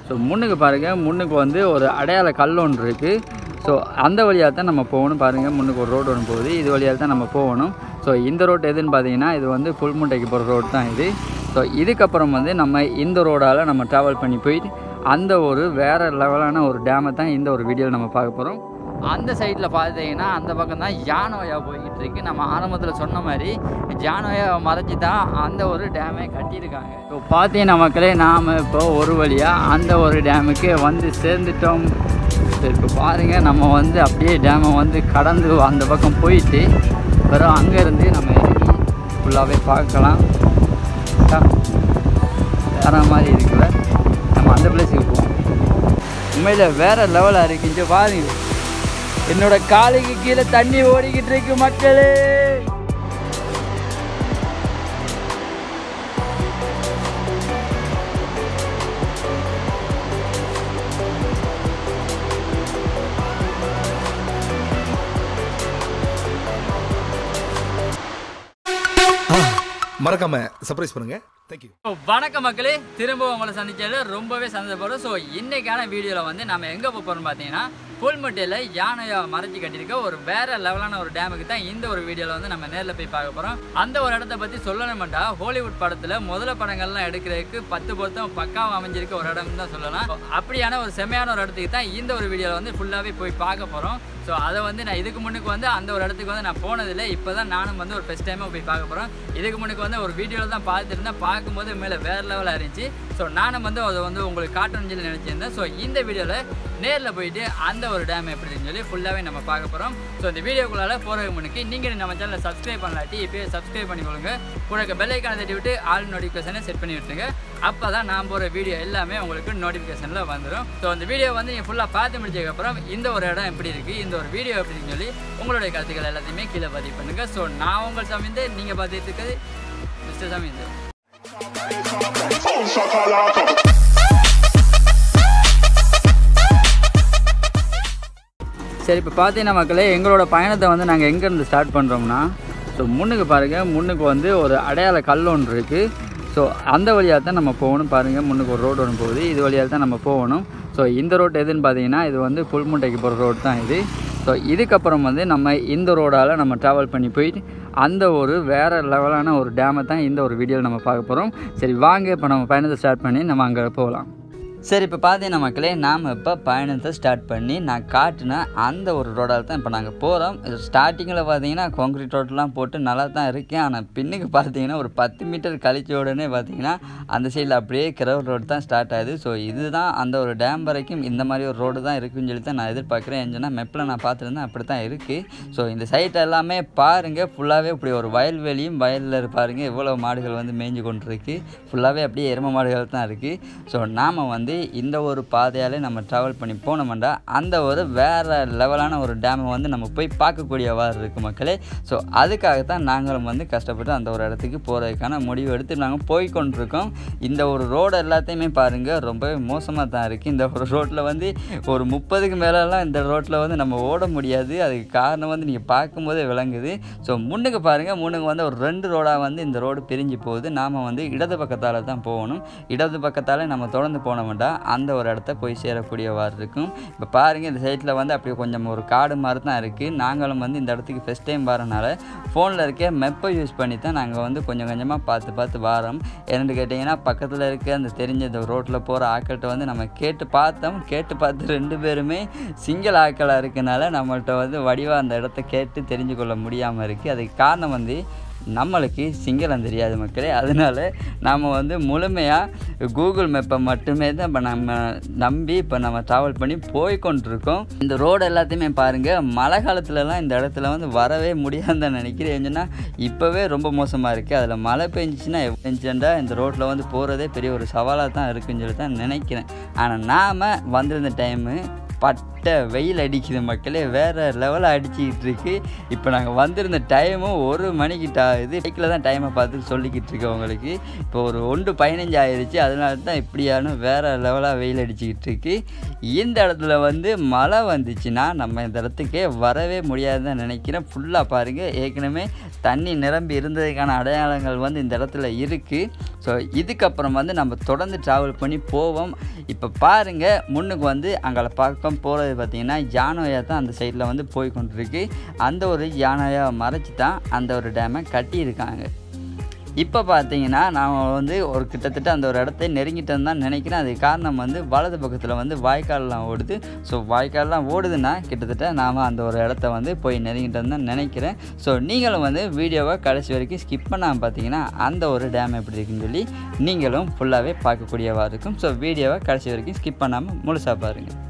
so முன்னுக்கு பாருங்கள் முன்னுக்கு வந்து ஒரு அடையாள கல் ஒன்று இருக்குது ஸோ அந்த வழியாக தான் நம்ம போகணும் பாருங்கள் முன்னுக்கு ஒரு ரோடு ஒன்று போகுது இது வழியாக தான் நம்ம போகணும் ஸோ இந்த ரோட் எதுன்னு பார்த்தீங்கன்னா இது வந்து புல்முட்டைக்கு போகிற ரோடு தான் இது ஸோ இதுக்கப்புறம் வந்து நம்ம இந்த ரோடால் நம்ம ட்ராவல் பண்ணி போயிட்டு அந்த ஒரு வேறு லெவலான ஒரு டேமை தான் இந்த ஒரு வீடியோவில் நம்ம பார்க்க போகிறோம் அந்த சைடில் பார்த்தீங்கன்னா அந்த பக்கம் தான் ஜானோயா போய்கிட்டு இருக்கு நம்ம ஆரம்பத்தில் சொன்ன மாதிரி ஜானோயா மறைச்சி தான் அந்த ஒரு டேமை கட்டியிருக்காங்க ஸோ பார்த்தீங்கன்னா மக்களே நாம் இப்போ ஒரு வழியாக அந்த ஒரு டேமுக்கு வந்து சேர்ந்துட்டோம் சரி இப்போ பாருங்கள் நம்ம வந்து அப்படியே டேமை வந்து கடந்து அந்த பக்கம் போயிட்டு பிறகு அங்கேருந்து நம்ம இறங்கி ஃபுல்லாகவே பார்க்கலாம் ச்சா, வேற மாதிரி இருக்குல்ல நம்ம அந்த பிளேஸுக்கு போவோம் உண்மையில் வேற லெவலாக இருக்குங்க பாருங்க என்னோட காலுக்கு கீழே தண்ணி ஓடிக்கிட்டு இருக்கு மக்களே மறக்காம சர்ப்ரைஸ் பண்ணுங்க தேங்க்யூ வணக்கம் மக்களே திரும்ப உங்களை சந்திச்சதுல ரொம்பவே சந்தோஷப்படுறோம் ஸோ இன்னைக்கான வீடியோவில் வந்து நம்ம எங்கே போக போகிறோம் பார்த்தீங்கன்னா புல்மட்டையில் யானையை மறைச்சி கட்டியிருக்க ஒரு வேற லெவலான ஒரு டேமுக்கு தான் இந்த ஒரு வீடியோவில் வந்து நம்ம நேரில் போய் பார்க்க போகிறோம் அந்த ஒரு இடத்த பற்றி சொல்லணுமெண்டா ஹாலிவுட் படத்தில் முதல படங்கள்லாம் எடுக்கிறதுக்கு பத்து பொருத்தம் பக்காவும் அமைஞ்சிருக்க ஒரு இடம் தான் சொல்லலாம் So, அப்படியான ஒரு செமையான ஒரு இடத்துக்கு தான் இந்த ஒரு வீடியோவில் வந்து ஃபுல்லாகவே போய் பார்க்க போகிறோம் ஸோ அதை வந்து நான் இதுக்கு முன்னுக்கு வந்து அந்த ஒரு இடத்துக்கு வந்து நான் போனதில்லை இப்போ தான் நானும் வந்து ஒரு ஃபஸ்ட் டைமாக போய் பார்க்க போகிறோம் இதுக்கு முன்னுக்கு வந்து ஒரு வீடியோவில் தான் பார்த்துருந்தேன் பார்க்கும்போது மேலே வேறு லெவலாக இருந்துச்சு ஸோ நானும் வந்து அதை வந்து உங்களுக்கு காட்டணும்னு சொல்லி நினச்சிருந்தேன் ஸோ இந்த வீடியோவில் நேரில் போயிட்டு அந்த ஒரு டேம் எப்படின்னு சொல்லி ஃபுல்லாகவே நம்ம பார்க்க போகிறோம் ஸோ இந்த வீடியோக்குள்ளால போகிறதுக்கு முன்னுக்கு நீங்கள் நம்ம சேனலை சப்ஸ்கிரைப் பண்ணலாட்டி இப்போயே சப்ஸ்கிரைப் பண்ணிக்கொள்ளுங்க கூட பெல் ஐக்கான தட்டி விட்டு ஆல் நோட்டிஃபிகேஷனை செட் பண்ணி விட்டுருங்க அப்போ தான் நான் போகிற வீடியோ எல்லாமே உங்களுக்கு நோட்டிஃபிகேஷனில் வந்துடும் ஸோ அந்த வீடியோ வந்து நீங்கள் ஃபுல்லாக பார்த்து முடிச்சதுக்கப்புறம் இந்த ஒரு இடம் எப்படி இருக்குது இந்த ஒரு வீடியோ எப்படின்னு சொல்லி உங்களுடைய கருத்துக்கள் எல்லாத்தையுமே கீழே பதிவு பண்ணுங்கள் ஸோ நான் உங்கள் சமைந்து நீங்கள் பார்த்துட்டு இருக்கிறது மிஸ்டர் சமைந்து சரி இப்போ பார்த்தீங்கன்னா மக்களே எங்களோட பயணத்தை வந்து நாங்கள் எங்கேருந்து ஸ்டார்ட் பண்ணுறோம்னா ஸோ முன்னுக்கு பாருங்கள் முன்னுக்கு வந்து ஒரு அடையாள கல் ஒன்று இருக்குது ஸோ அந்த வழியாக தான் நம்ம போகணும் பாருங்கள் முன்னுக்கு ஒரு ரோடு ஒன்று போகுது இது வழியாக தான் நம்ம போகணும் ஸோ இந்த ரோட் எதுன்னு பார்த்தீங்கன்னா இது வந்து புல்முட்டைக்கு போகிற ரோடு தான் இது ஸோ இதுக்கப்புறம் வந்து நம்ம இந்த ரோடால் நம்ம ட்ராவல் பண்ணி போயிட்டு அந்த ஒரு வேறு லெவலான ஒரு டேமை தான் இந்த ஒரு வீடியோவில் நம்ம பார்க்க போகிறோம் சரி வாங்க இப்போ நம்ம பயணத்தை ஸ்டார்ட் பண்ணி நம்ம அங்கே போகலாம் சரி இப்போ பார்த்தீங்கன்னா மக்களே நாம் இப்போ பயணத்தை ஸ்டார்ட் பண்ணி நான் காட்டின அந்த ஒரு ரோடால் தான் இப்போ நாங்கள் போகிறோம் ஸ்டார்டிங்கில் பார்த்தீங்கன்னா கான்க்ரீட் ரோட்லாம் போட்டு நல்லா தான் இருக்கேன் ஆனால் பின்னுக்கு பார்த்தீங்கன்னா ஒரு பத்து மீட்டர் கழிச்ச உடனே பார்த்தீங்கன்னா அந்த சைடில் அப்படியே கிரவ் ரோடு தான் ஸ்டார்ட் ஆகுது ஸோ இதுதான் அந்த ஒரு டேம் வரைக்கும் இந்த மாதிரி ஒரு ரோடு தான் இருக்குன்னு சொல்லி தான் நான் எதிர்பார்க்குறேன் ஏன்னா மெப்பில் நான் பார்த்துருந்தேன் அப்படி தான் இருக்குது ஸோ இந்த சைட் எல்லாமே பாருங்கள் ஃபுல்லாகவே இப்படி ஒரு வயல்வெளியும் வயலில் பாருங்கள் எவ்வளோ மாடுகள் வந்து மேய்ஞ்சு கொண்டு இருக்கு ஃபுல்லாகவே அப்படியே எரும மாடுகள் தான் இருக்குது ஸோ நாம் வந்து இந்த ஒரு பாதையாலே நம்ம ட்ராவல் பண்ணி போனோம்னா அந்த ஒரு வேறு லெவலான ஒரு டேமை வந்து நம்ம போய் பார்க்கக்கூடியவாறு இருக்குது மக்களே ஸோ அதுக்காக தான் நாங்களும் வந்து கஷ்டப்பட்டு அந்த ஒரு இடத்துக்கு போகிறதுக்கான முடிவு எடுத்து நாங்கள் போய் கொண்டிருக்கோம் இந்த ஒரு ரோடு எல்லாத்தையுமே பாருங்கள் ரொம்பவே மோசமாக தான் இருக்குது இந்த ஒரு ரோட்டில் வந்து ஒரு முப்பதுக்கு மேலெல்லாம் இந்த ரோட்டில் வந்து நம்ம ஓட முடியாது அதுக்கு காரணம் வந்து நீங்கள் பார்க்கும்போதே விளங்குது ஸோ முன்னுக்கு பாருங்கள் முன்னுக்கு வந்து ஒரு ரெண்டு ரோடாக வந்து இந்த ரோடு பிரிஞ்சு போகுது நாம் வந்து இடது பக்கத்தால் தான் போகணும் இடது பக்கத்தால் நம்ம தொடர்ந்து போனோம்னா அந்த ஒரு இடத்த போய் சேரக்கூடியவாறு இருக்கும் இப்போ பாருங்கள் இந்த சைட்டில் வந்து அப்படியே கொஞ்சம் ஒரு காடு மாதிரி தான் இருக்குது நாங்களும் வந்து இந்த இடத்துக்கு ஃபஸ்ட் டைம் வரனால ஃபோனில் இருக்க மெப்பை யூஸ் பண்ணி தான் நாங்கள் வந்து கொஞ்சம் கொஞ்சமாக பார்த்து பார்த்து வாரோம் என்னென்னு கேட்டிங்கன்னா பக்கத்தில் இருக்க அந்த தெரிஞ்ச இந்த ரோட்டில் போகிற ஆக்கள்கிட்ட வந்து நம்ம கேட்டு பார்த்தோம் கேட்டு பார்த்து ரெண்டு பேருமே சிங்கிள் ஆக்களாக இருக்கனால நம்மள்ட்ட வந்து வடிவாக அந்த இடத்த கேட்டு தெரிஞ்சு கொள்ள முடியாமல் இருக்குது அதுக்கு காரணம் வந்து நம்மளுக்கு சிங்களம் தெரியாது மக்களே அதனால நாம் வந்து முழுமையாக கூகுள் மேப்பை மட்டுமே தான் இப்போ நம்ம நம்பி இப்போ நம்ம ட்ராவல் பண்ணி போய் கொண்டிருக்கோம் இந்த ரோடு எல்லாத்தையுமே பாருங்கள் மழை காலத்துலலாம் இந்த இடத்துல வந்து வரவே முடியாதுன்னு நினைக்கிறேன் ஏன்னா இப்போவே ரொம்ப மோசமாக இருக்குது அதில் மழை பெஞ்சிச்சுன்னா பெஞ்சுட்டா இந்த ரோட்டில் வந்து போகிறதே பெரிய ஒரு சவாலாக தான் இருக்குன்னு சொல்லி தான் நினைக்கிறேன் ஆனால் நாம் வந்திருந்த டைமு பட்டை வெயில் அடிக்குது மக்களே வேறு லெவலில் அடிச்சுக்கிட்டு இருக்கு இப்போ நாங்கள் வந்திருந்த டைமும் ஒரு மணிக்கிட்ட ஆகுது பைக்கில் தான் டைமை பார்த்து சொல்லிக்கிட்டு இருக்கேன் உங்களுக்கு இப்போ ஒரு ஒன்று பதினஞ்சு ஆயிடுச்சு அதனால தான் இப்படியான வேறு லெவலாக வெயில் அடிச்சுக்கிட்டு இருக்கு இந்த இடத்துல வந்து மழை வந்துச்சுன்னா நம்ம இந்த இடத்துக்கே வரவே முடியாதுன்னு நினைக்கிறேன் ஃபுல்லாக பாருங்கள் ஏற்கனவே தண்ணி நிரம்பி இருந்ததுக்கான அடையாளங்கள் வந்து இந்த இடத்துல இருக்குது ஸோ இதுக்கப்புறம் வந்து நம்ம தொடர்ந்து ட்ராவல் பண்ணி போவோம் இப்போ பாருங்கள் முன்னுக்கு வந்து அங்கே பக்கம் போகிறது பார்த்திங்கன்னா யானோயா தான் அந்த சைடில் வந்து போய் கொண்டிருக்கு அந்த ஒரு யானோயாவை மறைச்சி தான் அந்த ஒரு டேமை கட்டியிருக்காங்க இப்போ பார்த்தீங்கன்னா நாம் வந்து ஒரு கிட்டத்தட்ட அந்த ஒரு இடத்த நெருங்கிட்டோன்னு தான் நினைக்கிறேன் அதுக்கு காரணம் வந்து வலது பக்கத்தில் வந்து வாய்க்கால்லாம் ஓடுது ஸோ வாய்க்கால்லாம் ஓடுதுன்னா கிட்டத்தட்ட நாம் அந்த ஒரு இடத்த வந்து போய் நெருங்கிட்டோன்னு தான் நினைக்கிறேன் ஸோ நீங்களும் வந்து வீடியோவை கடைசி வரைக்கும் ஸ்கிப் பண்ணாமல் பார்த்தீங்கன்னா அந்த ஒரு டேம் எப்படி இருக்குன்னு சொல்லி நீங்களும் ஃபுல்லாகவே பார்க்கக்கூடியவா இருக்கும் ஸோ வீடியோவை கடைசி வரைக்கும் ஸ்கிப் பண்ணாமல் முழுசாக பாருங்கள்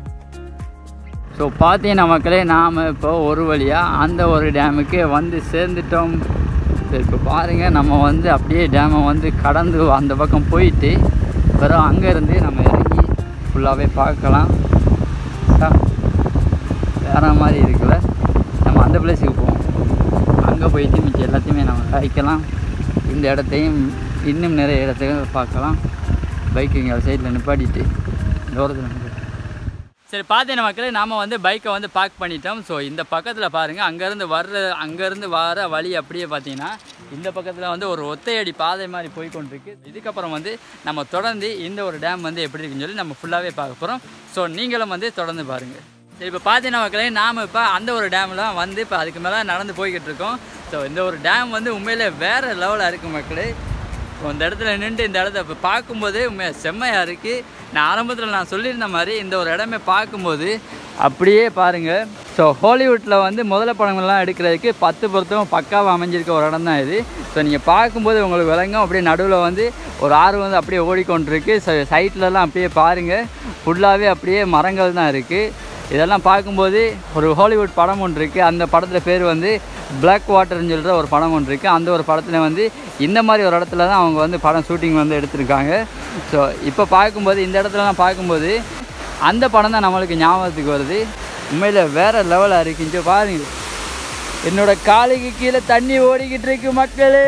ஸோ பார்த்தீங்கன்னா மக்களே நாம் இப்போ ஒரு வழியாக அந்த ஒரு டேமுக்கு வந்து சேர்ந்துட்டோம் சரி இப்போ பாருங்கள் நம்ம வந்து அப்படியே டேமை வந்து கடந்து அந்த பக்கம் போயிட்டு பிறகு அங்கேருந்து நம்ம இறங்கி ஃபுல்லாகவே பார்க்கலாம் சா, வேற மாதிரி இருக்குல்ல நம்ம அந்த பிளேஸுக்கு போவோம் அங்கே போயிட்டு மிச்சம் எல்லாத்தையுமே நம்ம காய்க்கலாம் இந்த இடத்தையும் இன்னும் நிறைய இடத்தையும் பார்க்கலாம் பைக் இங்கே சைடில் நிப்பாட்டிட்டு தூரத்தில் நிப்பாட்டி சரி பார்த்தீங்க மக்களே நாம் வந்து பைக்கை வந்து பார்க் பண்ணிட்டோம் ஸோ இந்த பக்கத்தில் பாருங்கள் அங்கேருந்து வர்ற அங்கேருந்து வர வழி அப்படியே பார்த்தீங்கன்னா இந்த பக்கத்தில் வந்து ஒரு ஒத்தையடி பாதை மாதிரி போய் கொண்டிருக்கு இதுக்கப்புறம் வந்து நம்ம தொடர்ந்து இந்த ஒரு டேம் வந்து எப்படி இருக்குன்னு சொல்லி நம்ம ஃபுல்லாகவே பார்க்க போகிறோம் ஸோ நீங்களும் வந்து தொடர்ந்து பாருங்கள் சரி இப்போ பார்த்தீங்கன்னா மக்களே நாம் இப்போ அந்த ஒரு டேமில் வந்து இப்போ அதுக்கு மேலே நடந்து போய்கிட்டு இருக்கோம் ஸோ இந்த ஒரு டேம் வந்து உண்மையிலே வேறு லெவலில் இருக்குது மக்களே இப்போ இந்த இடத்துல நின்று இந்த இடத்த இப்போ பார்க்கும்போதே உண்மையாக செம்மையாக இருக்குது நான் ஆரம்பத்தில் நான் சொல்லியிருந்த மாதிரி இந்த ஒரு இடமே பார்க்கும்போது அப்படியே பாருங்கள் ஸோ ஹாலிவுட்டில் வந்து முதல படங்கள்லாம் எடுக்கிறதுக்கு பத்து பொருத்தம் பக்காவாக அமைஞ்சிருக்க ஒரு இடம் தான் இது ஸோ நீங்கள் பார்க்கும்போது உங்களுக்கு விளங்கும் அப்படியே நடுவில் வந்து ஒரு ஆறு வந்து அப்படியே ஓடிக்கொண்டிருக்கு ஸோ சைட்லலாம் அப்படியே பாருங்கள் ஃபுல்லாகவே அப்படியே மரங்கள் தான் இருக்குது இதெல்லாம் பார்க்கும்போது ஒரு ஹாலிவுட் படம் ஒன்று இருக்குது அந்த படத்தில் பேர் வந்து பிளாக் வாட்டர்னு சொல்கிற ஒரு படம் ஒன்று இருக்குது அந்த ஒரு படத்தில் வந்து இந்த மாதிரி ஒரு இடத்துல தான் அவங்க வந்து படம் ஷூட்டிங் வந்து எடுத்திருக்காங்க ஸோ இப்போ பார்க்கும்போது இந்த இடத்துலலாம் பார்க்கும்போது அந்த படம் தான் நம்மளுக்கு ஞாபகத்துக்கு வருது உண்மையில் வேறு லெவலாக இருக்குங்க பாருங்க என்னோட காலுக்கு கீழே தண்ணி ஓடிக்கிட்டு இருக்கு மக்களே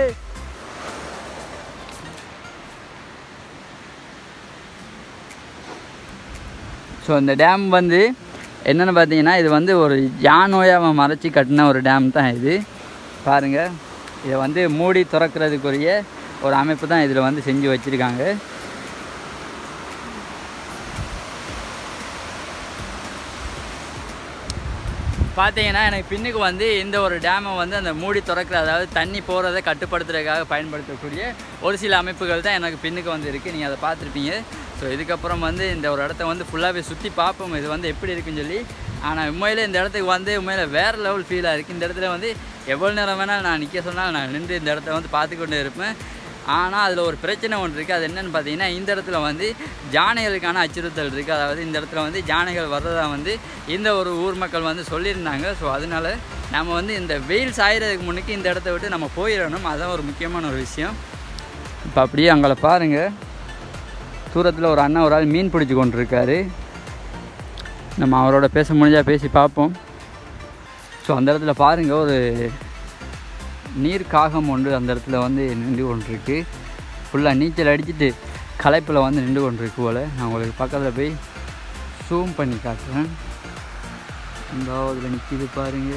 ஸோ இந்த டேம் வந்து என்னென்னு பார்த்தீங்கன்னா இது வந்து ஒரு யானோயாவை மறைச்சி கட்டின ஒரு டேம் தான் இது பாருங்கள் இதை வந்து மூடி திறக்கிறதுக்குரிய ஒரு அமைப்பு தான் இதில் வந்து செஞ்சு வச்சுருக்காங்க பார்த்தீங்கன்னா எனக்கு பின்னுக்கு வந்து இந்த ஒரு டேமை வந்து அந்த மூடி திறக்கிற அதாவது தண்ணி போகிறத கட்டுப்படுத்துறதுக்காக பயன்படுத்தக்கூடிய ஒரு சில அமைப்புகள் தான் எனக்கு பின்னுக்கு வந்து இருக்குது நீங்கள் அதை பார்த்துருப்பீங்க ஸோ இதுக்கப்புறம் வந்து இந்த ஒரு இடத்த வந்து ஃபுல்லாகவே சுற்றி பார்ப்போம் இது வந்து எப்படி இருக்குன்னு சொல்லி ஆனால் உண்மையிலே இந்த இடத்துக்கு வந்து உண்மையில வேறு லெவல் ஃபீலாக இருக்குது இந்த இடத்துல வந்து எவ்வளோ நேரம் வேணாலும் நான் நிற்க சொன்னால் நான் நின்று இந்த இடத்த வந்து பார்த்து கொண்டு இருப்பேன் ஆனால் அதில் ஒரு பிரச்சனை ஒன்று இருக்குது அது என்னென்னு பார்த்தீங்கன்னா இந்த இடத்துல வந்து ஜானைகளுக்கான அச்சுறுத்தல் இருக்குது அதாவது இந்த இடத்துல வந்து ஜானைகள் வர்றதா வந்து இந்த ஒரு ஊர் மக்கள் வந்து சொல்லியிருந்தாங்க ஸோ அதனால நம்ம வந்து இந்த வெயில் சாயறதுக்கு முன்னுக்கு இந்த இடத்த விட்டு நம்ம போயிடணும் அதான் ஒரு முக்கியமான ஒரு விஷயம் இப்போ அப்படியே அங்கே பாருங்கள் தூரத்தில் ஒரு அண்ணன் ஒரு ஆள் மீன் பிடிச்சி கொண்டிருக்காரு நம்ம அவரோட பேச முடிஞ்சால் பேசி பார்ப்போம் ஸோ அந்த இடத்துல பாருங்கள் ஒரு நீர் காகம் ஒன்று அந்த இடத்துல வந்து நின்று கொண்டிருக்கு ஃபுல்லாக நீச்சல் அடிச்சுட்டு களைப்பில் வந்து நின்று கொண்டிருக்கு போல் நான் உங்களுக்கு பக்கத்தில் போய் ஜூம் பண்ணி காட்டுறேன் இந்த அதில் நிற்கிது பாருங்க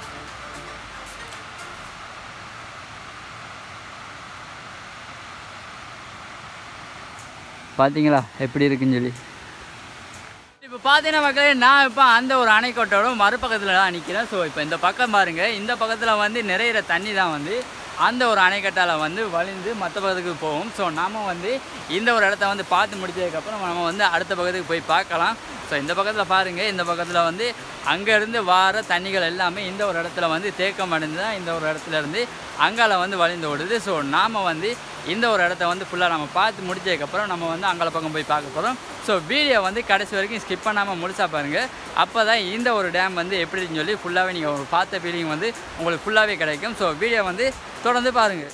பார்த்தீங்களா எப்படி இருக்குன்னு சொல்லி இப்போ பார்த்தீங்கன்னா மக்களே நான் இப்போ அந்த ஒரு அணைக்கட்டோட மறுபக்கத்தில் தான் நிற்கிறேன் ஸோ இப்போ இந்த பக்கம் பாருங்கள் இந்த பக்கத்தில் வந்து நிறையிற தண்ணி தான் வந்து அந்த ஒரு அணைக்கட்டால் வந்து வழிந்து மற்ற பக்கத்துக்கு போகும் ஸோ நாம வந்து இந்த ஒரு இடத்த வந்து பார்த்து முடிச்சதுக்கப்புறம் நம்ம வந்து அடுத்த பக்கத்துக்கு போய் பார்க்கலாம் ஸோ இந்த பக்கத்தில் பாருங்கள் இந்த பக்கத்தில் வந்து அங்கேருந்து வார தண்ணிகள் எல்லாமே இந்த ஒரு இடத்துல வந்து தேக்கம் அடைந்து தான் இந்த ஒரு இடத்துல இருந்து அங்கால வந்து வழிந்து ஓடுது ஸோ நாம் வந்து இந்த ஒரு இடத்த வந்து ஃபுல்லாக நம்ம பார்த்து முடிச்சதுக்கப்புறம் நம்ம வந்து அங்கால பக்கம் போய் பார்க்க போகிறோம் ஸோ வீடியோ வந்து கடைசி வரைக்கும் ஸ்கிப் பண்ணாமல் முழுசா பாருங்கள் அப்போ தான் இந்த ஒரு டேம் வந்து எப்படின்னு சொல்லி ஃபுல்லாகவே நீங்கள் பார்த்த ஃபீலிங் வந்து உங்களுக்கு ஃபுல்லாகவே கிடைக்கும் ஸோ வீடியோ வந்து தொடர்ந்து பாருங்கள்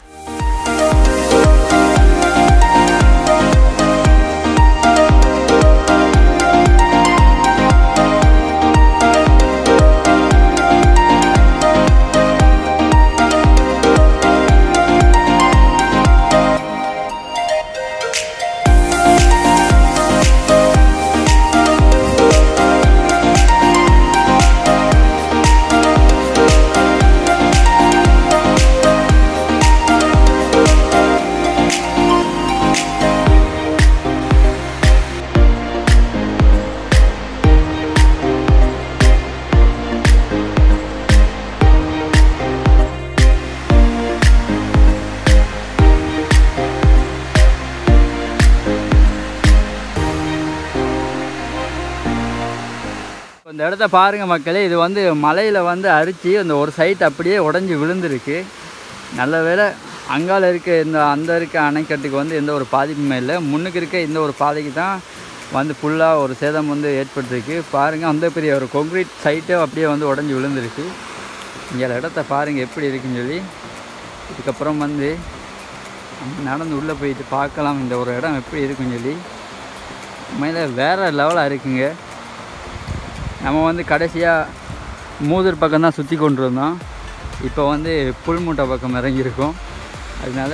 இந்த இடத்த பாருங்கள் மக்களே இது வந்து மலையில் வந்து அரிச்சு அந்த ஒரு சைட் அப்படியே உடஞ்சி விழுந்திருக்கு நல்ல வேளை அங்கால இருக்க இந்த அந்த இருக்க அணைக்கட்டுக்கு வந்து எந்த ஒரு பாதிப்புமே இல்லை முன்னுக்கு இருக்க இந்த ஒரு பாதைக்கு தான் வந்து ஃபுல்லாக ஒரு சேதம் வந்து ஏற்பட்டிருக்கு பாருங்கள் அந்த பெரிய ஒரு கொங்க்ரீட் சைட்டே அப்படியே வந்து உடஞ்சி விழுந்திருக்கு இங்கே இடத்த பாருங்கள் எப்படி இருக்குன்னு சொல்லி இதுக்கப்புறம் வந்து நடந்து உள்ளே போயிட்டு பார்க்கலாம் இந்த ஒரு இடம் எப்படி இருக்குன்னு சொல்லி உண்மையில் வேறு லெவலாக இருக்குங்க நம்ம வந்து கடைசியாக மூதூர் பக்கம் தான் சுற்றி கொண்டு இருந்தோம் இப்போ வந்து புல்மூட்டை பக்கம் இறங்கியிருக்கோம் அதனால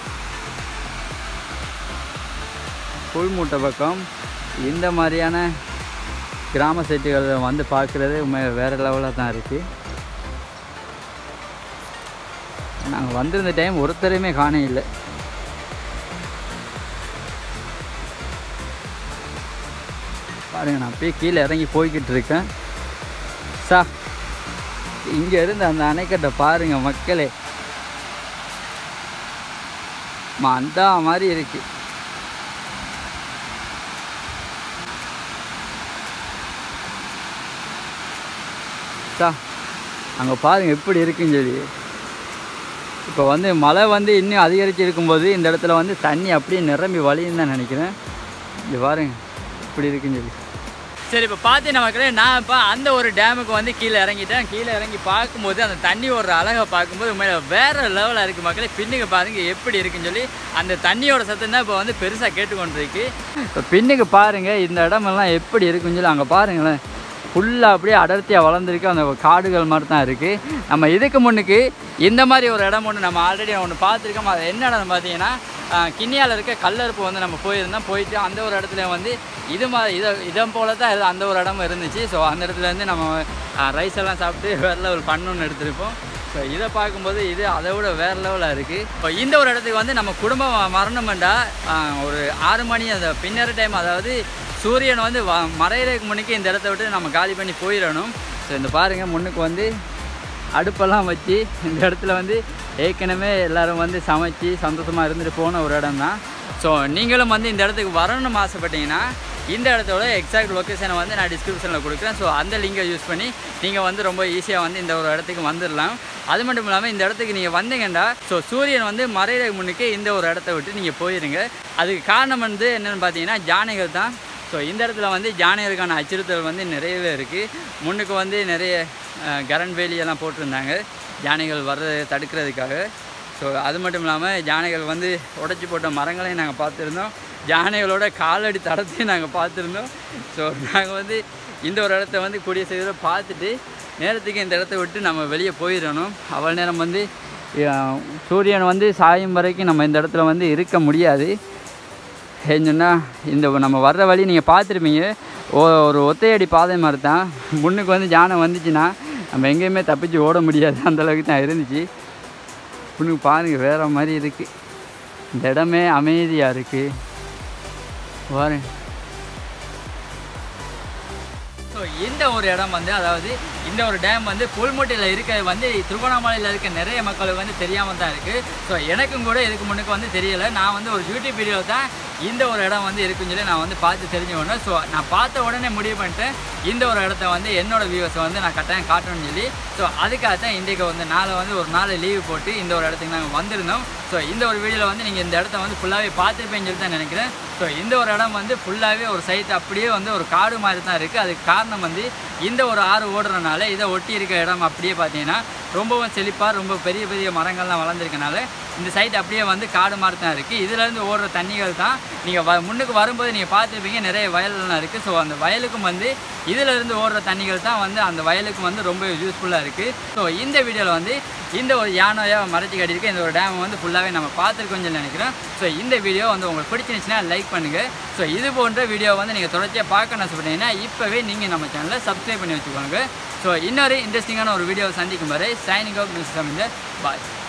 புல்மூட்டை பக்கம் இந்த மாதிரியான கிராம சைட்டுகளை வந்து பார்க்குறது உண்மை வேறு லெவலாக தான் இருக்குது நாங்கள் வந்திருந்த டைம் ஒருத்தரையுமே காண இல்லை பாருங்க நான் அப்படியே கீழே இறங்கி போய்கிட்டு இருக்கேன் சா இங்கே இருந்து அந்த அணைக்கட்டை பாருங்க மக்களே மா, அந்த மாதிரி இருக்கு சா அங்கே பாருங்க எப்படி இருக்குன்னு சொல்லி இப்போ வந்து மழை வந்து இன்னும் அதிகரிச்சு இருக்கும்போது இந்த இடத்துல வந்து தண்ணி அப்படியே நிரம்பி வழியும் தான் நினைக்கிறேன் இங்கே பாருங்க இப்படி இருக்குன்னு சொல்லி சரி இப்போ பார்த்தீங்கன்னா மக்களே நான் இப்போ அந்த ஒரு டேமுக்கு வந்து கீழே இறங்கிட்டேன் கீழே இறங்கி பார்க்கும்போது அந்த தண்ணி ஒரு அழகை பார்க்கும்போது உண்மையில வேறு லெவலில் இருக்குது மக்களே பின்னுக்கு பாருங்க எப்படி இருக்குன்னு சொல்லி அந்த தண்ணியோட சத்தம் தான் இப்போ வந்து பெருசாக கேட்டுக்கொண்டிருக்கு இப்போ பின்னுக்கு பாருங்கள் இந்த இடமெல்லாம் எப்படி இருக்குன்னு சொல்லி அங்கே பாருங்களேன் ஃபுல்லாக அப்படியே அடர்த்தியாக வளர்ந்துருக்கு அந்த காடுகள் மாதிரி தான் இருக்குது நம்ம இதுக்கு முன்னுக்கு இந்த மாதிரி ஒரு இடம் ஒன்று நம்ம ஆல்ரெடி ஒன்று பார்த்துருக்கோம் அது என்ன இடம் பார்த்தீங்கன்னா கிண்ணியால் இருக்க கல்லறுப்பு வந்து நம்ம போயிருந்தோம் போயிட்டு அந்த ஒரு இடத்துல வந்து இது மாதிரி இதை இதம் போல தான் இது- அந்த ஒரு இடமும் இருந்துச்சு ஸோ அந்த இடத்துல இருந்து நம்ம ரைஸ் எல்லாம் சாப்பிட்டு வேறு லெவல் பண்ணணும்னு எடுத்திருப்போம் ஸோ இதை பார்க்கும்போது இது அதை விட வேறு லெவலாக இருக்குது இப்போ இந்த ஒரு இடத்துக்கு வந்து நம்ம குடும்பம் மரணமெண்டா ஒரு ஆறு மணி அந்த பின்னர் டைம் அதாவது சூரியன் வந்து வ மறையிறதுக்கு முன்னுக்கு இந்த இடத்த விட்டு நம்ம காலி பண்ணி போயிடணும் ஸோ இந்த பாருங்கள் முன்னுக்கு வந்து அடுப்பெல்லாம் வச்சு இந்த இடத்துல வந்து ஏற்கனவே எல்லாரும் வந்து சமைச்சு சந்தோஷமாக இருந்துட்டு போன ஒரு இடம் தான் ஸோ நீங்களும் வந்து இந்த இடத்துக்கு வரணும்னு ஆசைப்பட்டீங்கன்னா இந்த இடத்தோட எக்ஸாக்ட் லொக்கேஷனை வந்து நான் டிஸ்கிரிப்ஷனில் கொடுக்குறேன் ஸோ அந்த லிங்கை யூஸ் பண்ணி நீங்கள் வந்து ரொம்ப ஈஸியாக வந்து இந்த ஒரு இடத்துக்கு வந்துடலாம் அது மட்டும் இல்லாமல் இந்த இடத்துக்கு நீங்கள் வந்தீங்கன்னா ஸோ சூரியன் வந்து மறையிறதுக்கு முன்னுக்கு இந்த ஒரு இடத்த விட்டு நீங்கள் போயிருங்க அதுக்கு காரணம் வந்து என்னென்னு பார்த்தீங்கன்னா ஜானைகள் தான் ஸோ இந்த இடத்துல வந்து ஜானையருக்கான அச்சுறுத்தல் வந்து நிறையவே இருக்குது முன்னுக்கு வந்து நிறைய அஹ், கரண் வேலியெல்லாம் போட்டிருந்தாங்க யானைகள் வர்றதை தடுக்கிறதுக்காக ஸோ அது மட்டும் இல்லாமல் யானைகள் வந்து உடைச்சி போட்ட மரங்களையும் நாங்கள் பார்த்துருந்தோம் யானைகளோட காலடி தடத்தையும் நாங்கள் பார்த்துருந்தோம் ஸோ நாங்கள் வந்து இந்த ஒரு இடத்த வந்து கூடிய சீக்கிரம் பார்த்துட்டு நேரத்துக்கு இந்த இடத்த விட்டு நம்ம வெளியே போயிடணும் அவ்வளோ நேரம் வந்து அஹ், சூரியன் வந்து சாயும் வரைக்கும் நம்ம இந்த இடத்துல வந்து இருக்க முடியாது ஏன்னு சொன்னால் இந்த நம்ம வர்ற வழி நீங்கள் பார்த்துருப்பீங்க ஓ ஒரு ஒத்தையடி பாதை மாதிரி தான் முன்னுக்கு வந்து யானை வந்துச்சுன்னா நம்ம எங்கேயுமே தப்பிச்சு ஓட முடியாது அந்த அளவுக்கு தான் இருந்துச்சு முன்னுக்கு பாருங்கள் வேறு மாதிரி இருக்குது இந்த இடமே அமைதியாக இருக்குது பாருங்க ஸோ இந்த ஒரு இடம் வந்து அதாவது இந்த ஒரு டேம் வந்து புல்மொட்டையில் இருக்க வந்து திருவண்ணாமலையில் இருக்க நிறைய மக்களுக்கு வந்து தெரியாமல் தான் இருக்குது ஸோ எனக்கும் கூட இதுக்கு முன்னுக்கு வந்து தெரியலை நான் வந்து ஒரு யூடியூப் வீடியோ தான் இந்த ஒரு இடம் வந்து இருக்குன்னு சொல்லி நான் வந்து பார்த்து தெரிஞ்சுக்கணும் ஸோ நான் பார்த்த உடனே முடிவு பண்ணிட்டேன் இந்த ஒரு இடத்த வந்து என்னோட வியூவர்ஸை வந்து நான் கட்டாயம் காட்டணும்னு சொல்லி ஸோ அதுக்காக தான் இன்றைக்கு வந்து நாளை வந்து ஒரு நாள் லீவு போட்டு இந்த ஒரு இடத்துக்கு நாங்கள் வந்திருந்தோம் ஸோ இந்த ஒரு வீடியோவில் வந்து நீங்கள் இந்த இடத்த வந்து ஃபுல்லாகவே பார்த்துருப்பேன்னு சொல்லி தான் நினைக்கிறேன் ஸோ இந்த ஒரு இடம் வந்து ஃபுல்லாகவே ஒரு சைட் அப்படியே வந்து ஒரு காடு மாதிரி தான் இருக்குது அதுக்கு காரணம் வந்து இந்த ஒரு ஆறு ஓடுறனால இதை ஒட்டி இருக்க இடம் அப்படியே பார்த்தீங்கன்னா ரொம்பவும் செழிப்பாக ரொம்ப பெரிய பெரிய மரங்கள்லாம் வளர்ந்துருக்கனால இந்த சைட் அப்படியே வந்து காடு மாதிரி தான் இருக்குது இதுலேருந்து ஓடுற தண்ணிகள் தான் நீங்கள் வ முன்னுக்கு வரும்போது நீங்கள் பார்த்துருப்பீங்க நிறைய வயல்லாம் இருக்குது ஸோ அந்த வயலுக்கும் வந்து இதிலிருந்து ஓடுற தண்ணிகள் தான் வந்து அந்த வயலுக்கும் வந்து ரொம்ப யூஸ்ஃபுல்லாக இருக்குது ஸோ இந்த வீடியோவில் வந்து இந்த ஒரு யானையாக மறைச்சி கட்டியிருக்க இந்த ஒரு டேம் வந்து ஃபுல்லாகவே நம்ம பார்த்துருக்கோம்னு சொல்லி நினைக்கிறேன் ஸோ இந்த வீடியோ வந்து உங்களுக்கு பிடிச்சிருந்துச்சுன்னா லைக் பண்ணுங்கள் ஸோ இது போன்ற வீடியோ வந்து நீங்கள் தொடர்ச்சியாக பார்க்கணும் ஆசைப்பட்டீங்கன்னா இப்போவே நீங்கள் நம்ம சேனலை சப்ஸ்கிரைப் பண்ணி வச்சுக்கோங்க ஸோ இன்னொரு இன்ட்ரெஸ்டிங்கான ஒரு வீடியோவை சந்திக்கும் வரை சைனிங் ஆஃப் மிஸ் பாய்